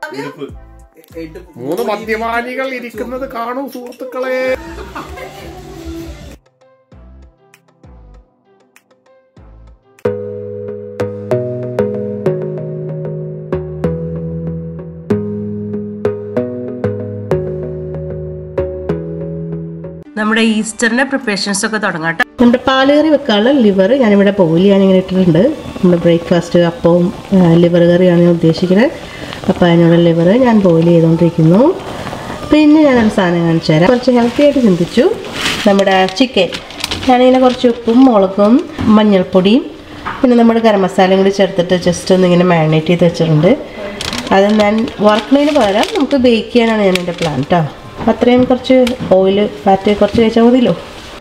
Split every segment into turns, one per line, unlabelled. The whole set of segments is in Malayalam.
എടുപ്പ്
മൂന്ന് മദ്യപാനികൾ ഇരിക്കുന്നത് കാണൂ സുഹൃത്തുക്കളെ
നമ്മുടെ ഈസ്റ്ററിന്റെ പ്രിപ്പറേഷൻസ് ഒക്കെ തുടങ്ങാം ട്ടോ.
നമ്മുടെ പാലുകറി വെക്കാനുള്ള ലിവർ ഞാനിവിടെ പോലി ഞാനിങ്ങനെ ഇട്ടിട്ടുണ്ട് നമ്മുടെ ബ്രേക്ക്ഫാസ്റ്റ് അപ്പവും ലിവർ കറിയാണ് ഞാൻ ഉദ്ദേശിക്കുന്നത് അപ്പോൾ അതിനുള്ള ലിവർ ഞാൻ ബോയിൽ ചെയ്തുകൊണ്ടിരിക്കുന്നു പിന്നെ ഞാനൊരു സാധനം കാണിച്ചു തരാം കുറച്ച് ഹെൽത്തി ആയിട്ട് ചിന്തിച്ചു നമ്മുടെ ചിക്കൻ ഞാനിങ്ങനെ കുറച്ച് ഉപ്പും മുളകും മഞ്ഞൾപ്പൊടിയും പിന്നെ നമ്മുടെ ഗരം മസാലയും കൂടി ചേർത്തിട്ട് ജസ്റ്റ് ഒന്ന് ഇങ്ങനെ മാരിനേറ്റ് ചെയ്ത് വെച്ചിട്ടുണ്ട് അത് ഞാൻ വറക്കുന്നതിന് പകരം നമുക്ക് ബേക്ക് ചെയ്യാനാണ് ഞാൻ എൻ്റെ പ്ലാൻ കേട്ടോ അത്രയും കുറച്ച് ഓയിൽ ഫാറ്റ് കുറച്ച് കഴിച്ചാൽ മതിയല്ലോ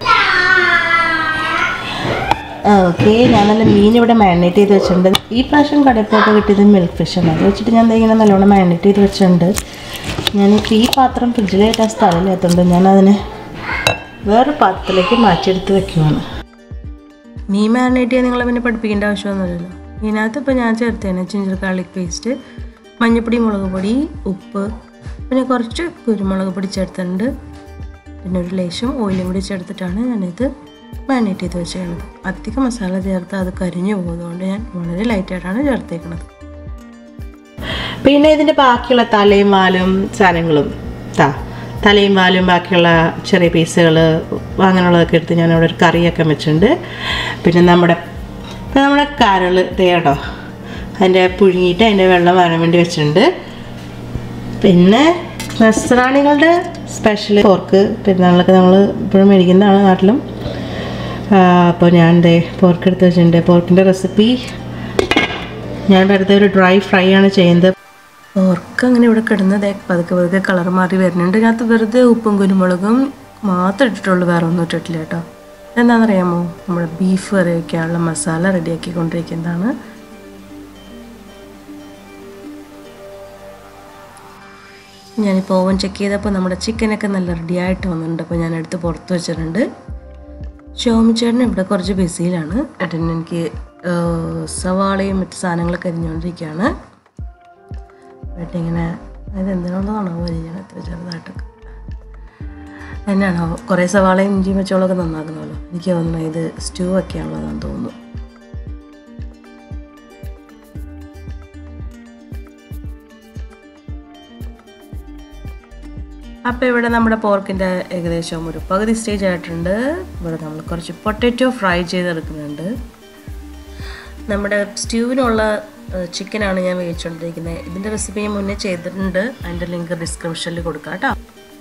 ഓക്കെ ഞാൻ നല്ല മീൻ ഇവിടെ മാരിനേറ്റ് ചെയ്ത് വെച്ചിട്ടുണ്ട് ഈ പ്രാവശ്യം കടയിൽ പോയിട്ട് കിട്ടിയത് മിൽക്ക് ഫിഷാണ് അത് വെച്ചിട്ട് ഞാൻ ദേ ഇങ്ങനെ നല്ലോണം മാരിനേറ്റ് ചെയ്ത് വെച്ചിട്ടുണ്ട് ഞാനിപ്പോൾ ഈ പാത്രം ഫ്രിഡ്ജിലായിട്ട് ആ സ്ഥലമില്ലാത്തതുകൊണ്ട് ഞാൻ അതിനെ വേറൊരു പാത്രത്തിലേക്ക് മാറ്റിയെടുത്ത് വെക്കുവാണ്
മീൻ മാരിനേറ്റ് ചെയ്യാൻ നിങ്ങളെ പിന്നെ പഠിപ്പിക്കേണ്ട ആവശ്യമൊന്നുമില്ലല്ലോ ഇതിനകത്ത് ഇപ്പോൾ ഞാൻ ചേർത്തേനെ ജിഞ്ചർ ഗാർലിക് പേസ്റ്റ് മഞ്ഞൾപ്പൊടി മുളക് പൊടി ഉപ്പ് പിന്നെ കുറച്ച് കുരുമുളക് പൊടി ചേർത്തിട്ടുണ്ട് പിന്നെ ഒരു ലേശം ഓയിലും കൂടി ചേർത്തിട്ടാണ് ഞാനിത് മാരിനേറ്റ് ചെയ്ത് വെച്ചേക്കുന്നത് അധികം മസാല ചേർത്ത് അത് കരിഞ്ഞു പോകുന്നതുകൊണ്ട് ഞാൻ വളരെ ലൈറ്റായിട്ടാണ് ചേർത്തേക്കുന്നത്
പിന്നെ ഇതിൻ്റെ ബാക്കിയുള്ള തലയും വാലും സാധനങ്ങളും താ തലയും വാലും ബാക്കിയുള്ള ചെറിയ പീസുകൾ അങ്ങനെയുള്ളതൊക്കെ എടുത്ത് ഞാൻ അവിടെ ഒരു കറിയൊക്കെ വെച്ചിട്ടുണ്ട് പിന്നെ നമ്മുടെ പിന്നെ നമ്മുടെ കരൾ തേടോ അതിൻ്റെ പുഴുങ്ങിയിട്ട് അതിൻ്റെ വെള്ളം വരാൻ വേണ്ടി വെച്ചിട്ടുണ്ട് പിന്നെ നസ്രാണികളുടെ സ്പെഷ്യൽ പോർക്ക് പെരുന്നാളിലൊക്കെ നമ്മൾ ഇപ്പോഴും മേടിക്കുന്നതാണ് നാട്ടിലും അപ്പോൾ ഞാൻ ദേ പോർക്ക് എടുത്ത് വെച്ചിട്ടുണ്ട് പോർക്കിൻ്റെ റെസിപ്പി ഞാൻ വെറുതെ ഒരു ഡ്രൈ ഫ്രൈ ആണ് ചെയ്യുന്നത്
ഓർക്ക് അങ്ങനെ ഇവിടെ കിടന്നത് പതുക്കെ പതുക്കെ കളർ മാറി വരുന്നുണ്ട് ഇതിനകത്ത് വെറുതെ ഉപ്പും കുരുമുളകും മാത്രം ഇട്ടിട്ടുള്ളൂ വേറെ ഒന്നും ഇട്ടിട്ടില്ല കേട്ടോ എന്താണെന്നറിയാമോ നമ്മുടെ ബീഫ് കറി വയ്ക്കാനുള്ള മസാല റെഡിയാക്കിക്കൊണ്ടിരിക്കുന്നതാണ് ഞാനിപ്പോൾ ഓവൻ ചെക്ക് ചെയ്തപ്പോൾ നമ്മുടെ ചിക്കനൊക്കെ നല്ല റെഡിയായിട്ട് വന്നിട്ടുണ്ട് അപ്പോൾ ഞാൻ എടുത്ത് പുറത്ത് വെച്ചിട്ടുണ്ട് ചോമിച്ചേട്ടൻ ഇവിടെ കുറച്ച് ബിസിയിലാണ് ഏട്ടൻ എനിക്ക് ഏഹ്, സവാളയും മറ്റ് സാധനങ്ങളൊക്കെ അരിഞ്ഞുകൊണ്ടിരിക്കുകയാണ് ഏട്ടൻ ഇങ്ങനെ അത് എന്തിനുള്ളതാണോ അരിഞ്ഞാണ് ഇത്ര ചെറുതായിട്ടൊക്കെ എന്നാണോ കുറേ സവാളയും ഇഞ്ചിയും വെച്ചോളൊക്കെ നന്നാക്കണമല്ലോ എനിക്ക് തോന്നുന്നു ഇത് സ്റ്റൂ ഒക്കെയാണുള്ളതാണെന്ന് തോന്നുന്നു അപ്പോൾ ഇവിടെ നമ്മുടെ പോർക്കിൻ്റെ ഏകദേശം ഒരു പകുതി സ്റ്റേജ് ആയിട്ടുണ്ട് ഇവിടെ നമ്മൾ കുറച്ച് പൊട്ടറ്റോ ഫ്രൈ ചെയ്തെടുക്കുന്നുണ്ട് നമ്മുടെ സ്റ്റ്യൂവിനുള്ള ചിക്കനാണ് ഞാൻ വേവിച്ചുകൊണ്ടിരിക്കുന്നത് ഇതിൻ്റെ റെസിപ്പി ഞാൻ മുന്നേ ചെയ്തിട്ടുണ്ട് അതിൻ്റെ ലിങ്ക് ഡിസ്ക്രിപ്ഷനിൽ കൊടുക്കാം കേട്ടോ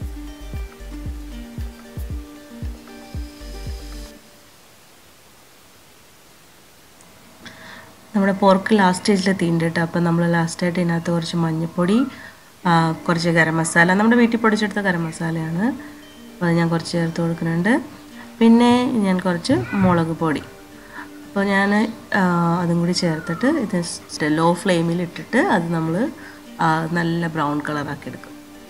നമ്മുടെ പോർക്ക് ലാസ്റ്റ് സ്റ്റേജിലെത്തിയിട്ടുണ്ട് കേട്ടോ അപ്പം നമ്മൾ ലാസ്റ്റായിട്ട് ഇതിനകത്ത് കുറച്ച് മഞ്ഞൾപ്പൊടി ആ, കുറച്ച് ഗരം മസാല നമ്മുടെ വീട്ടിൽ പൊടിച്ചെടുത്ത ഗരം മസാലയാണ് അപ്പോൾ അത് ഞാൻ കുറച്ച് ചേർത്ത് കൊടുക്കുന്നുണ്ട് പിന്നെ ഞാൻ കുറച്ച് മുളക് പൊടി അപ്പോൾ ഞാൻ ആ, അതും കൂടി ചേർത്തിട്ട് ഇത് ലോ ഫ്ലെയിമിൽ ഇട്ടിട്ട് അത് നമ്മൾ നല്ല ബ്രൗൺ കളറാക്കി എടുക്കും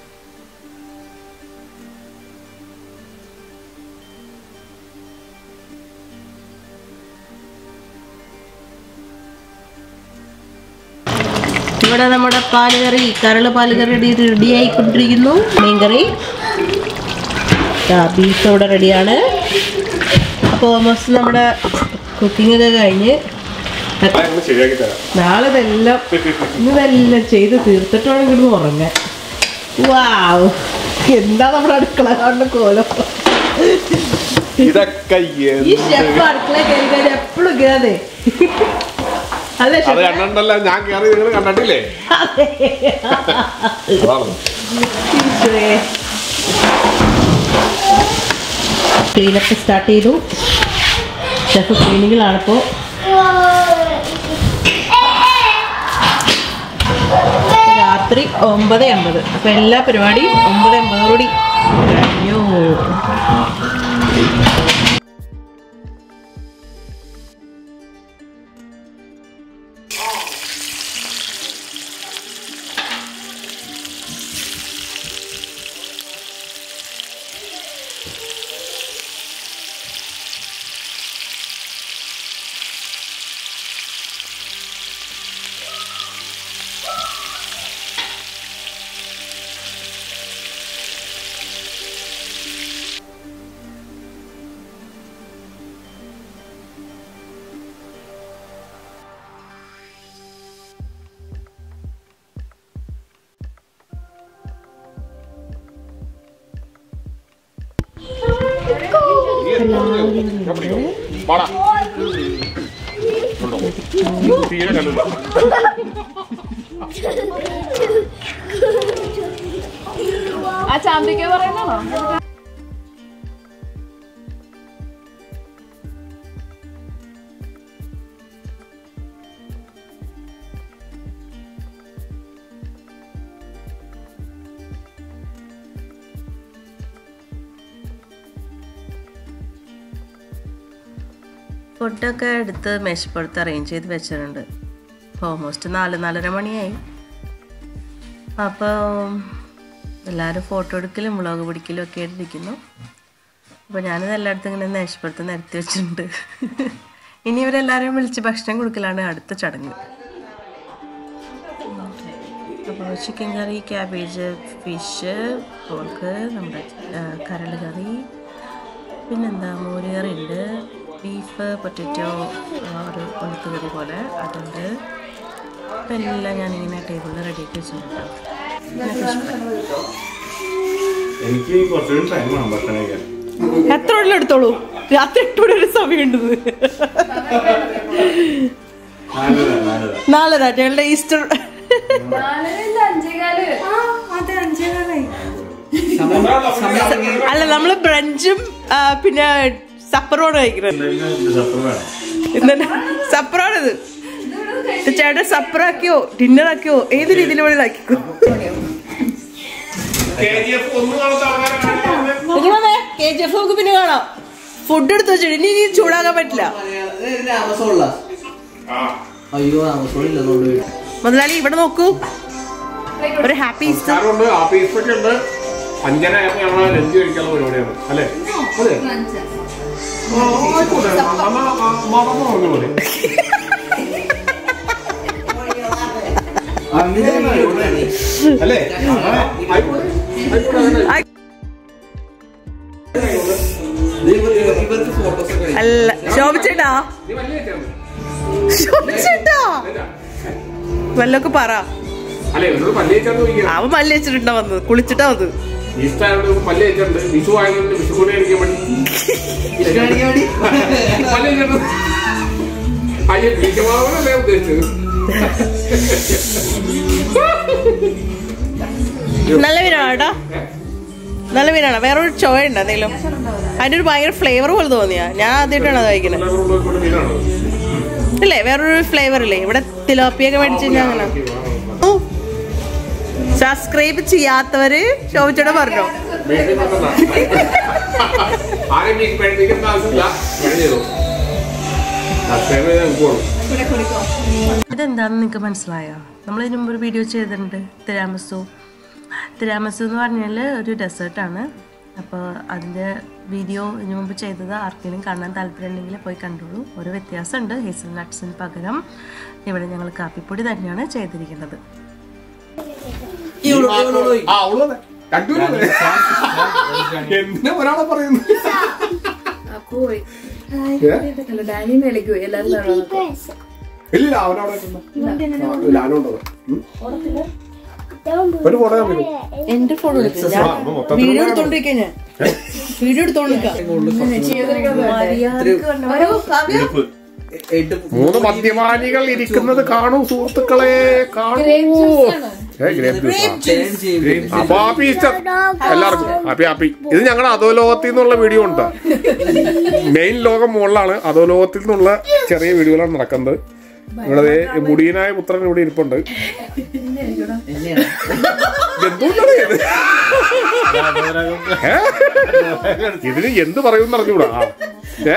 ഇവിടെ നമ്മുടെ പാലുകറി കരള് പാലുകറി റെഡി റെഡി ആയിക്കൊണ്ടിരിക്കുന്നു മീൻകറി ബീഫ് ഇവിടെ റെഡിയാണ് അപ്പോൾ ഓൾമോസ്റ്റ് നമ്മുടെ കുക്കിംഗ് ഒക്കെ കഴിഞ്ഞ്
ഒന്ന് ശരിയാക്കി തരാം
നാളെ ഇതെല്ലാം ഇന്നിതെല്ലാം ചെയ്ത് തീർത്തിട്ടാണ് ഇങ്ങോട്ട് ഉറങ്ങാൻ വാവ് എന്താ നമ്മുടെ അടുക്കള കാണുന്ന കോലം
ഇതൊക്കെ
ഈ
എന്ത്?
ഷെഫ് അടുക്കള കയറി കഴിഞ്ഞാൽ എപ്പോഴും ഇങ്ങനെ അല്ലേ
അത്
ഷെഫ്
കണ്ടിട്ടല്ല ഞാൻ കയറി നിങ്ങൾ കണ്ടിട്ടില്ലേ
അതെ
അതാണ്
ക്ലീനപ്പ് സ്റ്റാർട്ട് ചെയ്തു ഷെഫ് ക്ലീനിങ്ങിലാണിപ്പോൾ രാത്രി ഒമ്പത് അമ്പത് അപ്പം എല്ലാ പരിപാടിയും ഒമ്പത് അമ്പതോടുകൂടി കഴിഞ്ഞു
ഞാൻ പിടിക്കാം. വാടാ. ഉണ്ടോ? തീരെ കണ്ടില്ല
ആ ചാമ്പിക്ക പറയുന്നതാണോ
ഫുഡൊക്കെ എടുത്ത് മേശപ്പുറത്ത് അറേഞ്ച് ചെയ്ത് വെച്ചിട്ടുണ്ട് ഓൾമോസ്റ്റ് നാല് നാലര മണിയായി അപ്പോൾ എല്ലാവരും ഫോട്ടോ എടുക്കലും വ്ളോഗ് പിടിക്കലും ഒക്കെ ആയിട്ടിരിക്കുന്നു അപ്പോൾ ഞാനിത് എല്ലായിടത്തും ഇങ്ങനെ മേശപ്പുറത്ത് നിരത്തി വെച്ചിട്ടുണ്ട് ഇനി ഇവരെല്ലാവരെയും വിളിച്ച് ഭക്ഷണം കൊടുക്കലാണ് അടുത്ത ചടങ്ങ് അപ്പോൾ chicken curry cabbage fish pork നമ്മുടെ കരൾ കറി പിന്നെന്താ മോര് കറി ഉണ്ട് ബീഫ് പൊറ്ററ്റോ ഒരു കൊളുത്ത് കറി പോലെ അതുണ്ട് അപ്പം എല്ലാം ഞാനിങ്ങനെ ടേബിളിൽ റെഡിയാക്കി വെച്ചിട്ടുണ്ട്
എനിക്ക് കുറച്ചുകൂടി ടൈം വേണം ഭക്ഷണം കഴിക്കാൻ
എത്ര ഉള്ളിൽ എടുത്തോളൂ രാത്രി എട്ട് മണി ഒരു സമയമുണ്ട്
നാലര നാലര
നാളെ ഞങ്ങളുടെ ഈസ്റ്റർ
അഞ്ചേകാല്
അല്ല നമ്മള് ബ്രഞ്ചും ആ, പിന്നെ സപ്പറോണ് കഴിക്കുന്നത്
എന്തെങ്കിലും സപ്പർ വേണം
എന്താണ് സപ്പറാണിത് ചേട്ടൻ സപ്പറാക്കിയോ ഡിന്നർ ആക്കിയോ ഏത് രീതിയിൽ വേണമെങ്കിലും ആക്കിക്കോ
KGF ഒന്ന് കാണാത്ത ആൾക്കാരെ
കെ ജി എഫ് നമുക്ക് പിന്നെ കാണാം ഫുഡ് എടുത്ത് വെച്ചിട്ട് ഇനി ഇനി ചൂടാക്കാൻ പറ്റില്ല
ആമസോണില്ല
ആ
അയ്യോ ആമസോൺ ഇല്ലെന്നുകൊണ്ട്
മുതലാളി ഇവിടെ നോക്കൂ ഒരു ഹാപ്പി ഈസ്റ്റർ
സംസ്കാരമുണ്ട് ആഫീസൊക്കെ ഉണ്ട് അഞ്ചര ആയപ്പോ ഞങ്ങള് ലഞ്ച് കഴിക്കാനുള്ള പരിപാടിയാണ് അല്ലേ അതെ ആ, ആയിക്കോട്ടെ. നമ്മ, ആ, മറന്നു പറഞ്ഞ പോലെ അല്ലേ അങ്ങനെ ആയിക്കോട്ടെ. ആയിക്കോട്ടെ, അങ്ങനെ.
ആയി-
ഇവർക്ക് ഫോട്ടോസ് ഒക്കെ
അല്ല ശോഭിച്ചേട്ടാ
നീ വലിയ ചേട്ടൻ.
ശോഭിച്ചേട്ടാ
ഇല്ല.
വല്ലൊക്കെ പറ
അല്ലേ എന്നോട് പല്ല് ചേച്ചാന്ന് ചോദിക്കാം
അവൻ മല്ലി വെച്ചിട്ടുണ്ടാ വന്നത് കുളിച്ചിട്ടാ വന്നത്
ഈസ്റ്റർ ആയതുകൊണ്ട് പല്ല് ചേച്ചുണ്ട് വിഷു ആയതുകൊണ്ട് വിഷു കൂടെ അടിക്കാൻ വേണ്ടി
കാണിക്കാൻ വേണ്ടി
പല്ല് ചേച്ചത് അയ്യോ ബീജമാവനല്ലേ ഉദ്ദേശിച്ചത്
നല്ല മീനാണ് കേട്ടോ നല്ല മീനാണ് വേറൊരു ചോയ ഉണ്ട് എന്തെങ്കിലും അതിന്റെ ഒരു ഭയങ്കര ഫ്ലേവർ പോലെ തോന്നിയാ ഞാൻ ആദ്യമായിട്ടാണ് അത് കഴിക്കുന്നത്
എല്ലാവരും ഉള്ള മീനാണ്
ഇല്ലേ വേറൊരു ഫ്ലേവർ ഇല്ലേ ഇവിടെ തിലോപ്പിയൊക്കെ മേടിച്ച് ഞാൻ അങ്ങനെ സബ്സ്ക്രൈബ് ചെയ്യാത്തവര് ചോദിച്ചോടെ പറഞ്ഞോ
വീട്ടിൽ നിന്നതാ. ആരെയും എനിക്ക് പേടിപ്പിക്കേണ്ട ആവശ്യമില്ല ഞാൻ ചെയ്തു സബ്സ്ക്രൈബ് ചെയ്ത് നമുക്ക് കൊടുക്കും
ഇതെന്താണെന്ന് നിങ്ങൾക്ക് മനസ്സിലായോ നമ്മൾ ഇതിനു മുമ്പ് ഒരു വീഡിയോ ചെയ്തിട്ടുണ്ട് തിരാമസു തിരാമസു എന്ന് പറഞ്ഞാൽ ഒരു ഡെസേർട്ടാണ് അപ്പോൾ അതിൻ്റെ വീഡിയോ ഇതിനു മുമ്പ് ചെയ്തത് ആർക്കെങ്കിലും കാണാൻ താല്പര്യമുണ്ടെങ്കിൽ പോയി കണ്ടോളൂ ഒരു വ്യത്യാസമുണ്ട് ഹേസൽ നട്ട്സിന് പകരം ഇവിടെ ഞങ്ങൾ കാപ്പിപ്പൊടി തന്നെയാണ് ചെയ്തിരിക്കുന്നത്
ആ ഉള്ളത് രണ്ടുപേരും എന്തിനാ ഒരാളെ പറയുന്നു
പോയി ഡാനി മേലേക്ക് പോയി എല്ലാരും
ഇല്ല അവനവിടെ ലാനുണ്ടത് ഒരു ഫോട്ടോ ഞാൻ വരും
എന്റെ ഫോൺ
ആ, അപ്പൊ മൊത്തത്തിൽ
വീഡിയോ എടുത്തോണ്ടിരിക്കാ ഞാൻ വീഡിയോ എടുത്തോണ്ടിരിക്കാം
ഇരിപ്പ്
എട്ട്
മൂന്ന് മദ്യപാനികൾ ഇരിക്കുന്നത് കാണൂ സുഹൃത്തുക്കളെ കാണൂ ഏ, grape juice ആ.
ടേൺ ചെയ്യും
അപ്പൊ ഹാപ്പി ഈസ്റ്റർ എല്ലാവർക്കും ഹാപ്പി ഹാപ്പി ഇത് ഞങ്ങളുടെ അധോലോകത്തിൽ നിന്നുള്ള വീഡിയോ ഉണ്ട് മെയിൻ ലോകം മുകളിലാണ് അധോലോകത്തിൽ നിന്നുള്ള ചെറിയ വീഡിയോകളാണ് നടക്കുന്നത് ഇവിടെ ദേ മുടിയനായ പുത്രൻ ഇവിടെ ഇരിപ്പുണ്ട്
എന്നെയാണ്
എന്തുകൊണ്ടാണ് ഇത്? ഏ? ഇതിന് എന്ത് പറയും അറിഞ്ഞൂടാ ആ. ഏ?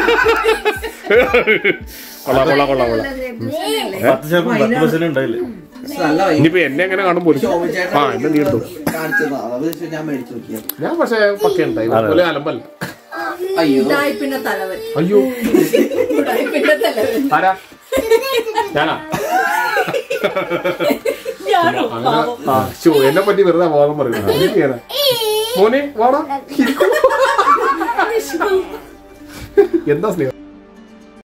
കൊള്ളാം കൊള്ളാം കൊള്ളാം കൊള്ളാം
പത്ത് ശതമാനം പത്ത് പെർസെന്റ് ഉണ്ടായില്ലേ
നല്ല വൈകി
ഇനിയിപ്പോ എന്നെ എങ്ങനെ കാണും പോലും ആ എന്നെ നീ എടുത്തു
കാണിച്ചതാ അത് വെച്ച് ഞാൻ മേടിച്ചു നോക്കിയാ
ഞാൻ പക്ഷേ പക്കയുണ്ടായി പോലെ അലമ്പല്ല
അയ്യോ
ഉടായ്പിന്റെ തലവൻ
അയ്യോ
ഉടായ്പിന്റെ തലവൻ
ആരാ ഞാനാ അങ്ങനെ ആ, ശ്ശോ, എന്നെ പറ്റി വെറുതെ ബോധം പറയുന്നു എനിക്കേതാ? മോനെ വാടാ ഇരിക്കൂ. എന്താ സ്നേഹം